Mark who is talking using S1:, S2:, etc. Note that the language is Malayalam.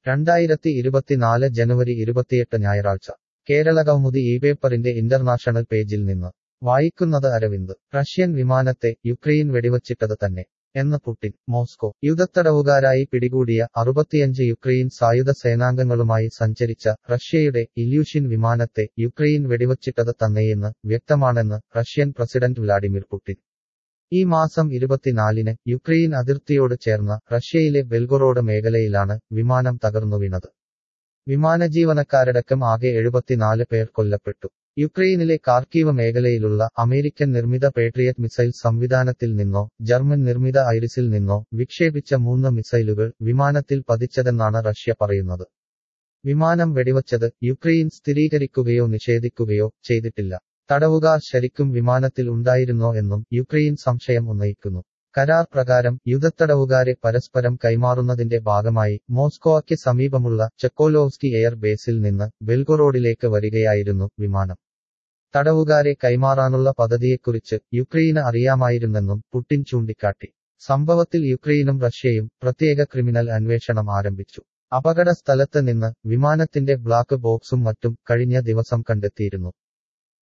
S1: രണ്ടായിരത്തി ഇരുപത്തിനാല് ജനുവരി ഇരുപത്തിയെട്ട് ഞായറാഴ്ച കേരള കൗമുദി ഈ പേപ്പറിന്റെ ഇന്റർനാഷണൽ പേജിൽ നിന്ന് വായിക്കുന്നത് അരവിന്ദ് റഷ്യൻ വിമാനത്തെ യുക്രൈൻ വെടിവച്ചിട്ടത് തന്നെ എന്ന് പുടിൻ മോസ്കോ യുദ്ധത്തടവുകാരായി പിടികൂടിയ അറുപത്തിയഞ്ച് യുക്രൈൻ സായുധ സേനാംഗങ്ങളുമായി സഞ്ചരിച്ച റഷ്യയുടെ ഇല്യൂഷിൻ വിമാനത്തെ യുക്രൈൻ വെടിവച്ചിട്ടത് തന്നെയെന്ന് വ്യക്തമാണെന്ന് റഷ്യൻ പ്രസിഡന്റ് വ്ലാഡിമിർ പുടിൻ ഈ മാസം ഇരുപത്തിനാലിന് യുക്രൈൻ അതിർത്തിയോട് ചേർന്ന റഷ്യയിലെ ബെൽഗൊറോഡ് മേഖലയിലാണ് വിമാനം തകർന്നു വീണത് വിമാനജീവനക്കാരടക്കം ആകെ എഴുപത്തിനാല് പേർ കൊല്ലപ്പെട്ടു യുക്രൈനിലെ കാർക്കീവ് മേഖലയിലുള്ള അമേരിക്കൻ നിർമ്മിത പേട്രിയറ്റ് മിസൈൽ സംവിധാനത്തിൽ നിന്നോ ജർമ്മൻ നിർമ്മിത ഐറിസിൽ നിന്നോ വിക്ഷേപിച്ച മൂന്ന് മിസൈലുകൾ വിമാനത്തിൽ പതിച്ചതെന്നാണ് റഷ്യ പറയുന്നത് വിമാനം വെടിവച്ചത് യുക്രൈൻ സ്ഥിരീകരിക്കുകയോ നിഷേധിക്കുകയോ ചെയ്തിട്ടില്ല തടവുകാർ ശരിക്കും വിമാനത്തിൽ ഉണ്ടായിരുന്നോ എന്നും യുക്രൈൻ സംശയം ഉന്നയിക്കുന്നു കരാർ പ്രകാരം യുദ്ധത്തടവുകാരെ പരസ്പരം കൈമാറുന്നതിന്റെ ഭാഗമായി മോസ്കോയ്ക്ക് സമീപമുള്ള ചെക്കോലോവ്സ്കി എയർ ബേസിൽ നിന്ന് ബെൽഗൊറോഡിലേക്ക് വരികയായിരുന്നു വിമാനം തടവുകാരെ കൈമാറാനുള്ള പദ്ധതിയെക്കുറിച്ച് യുക്രൈന് അറിയാമായിരുന്നെന്നും പുടിൻ ചൂണ്ടിക്കാട്ടി സംഭവത്തിൽ യുക്രൈനും റഷ്യയും പ്രത്യേക ക്രിമിനൽ അന്വേഷണം ആരംഭിച്ചു അപകട സ്ഥലത്ത് നിന്ന് വിമാനത്തിന്റെ ബ്ലാക്ക് ബോക്സും മറ്റും കഴിഞ്ഞ ദിവസം കണ്ടെത്തിയിരുന്നു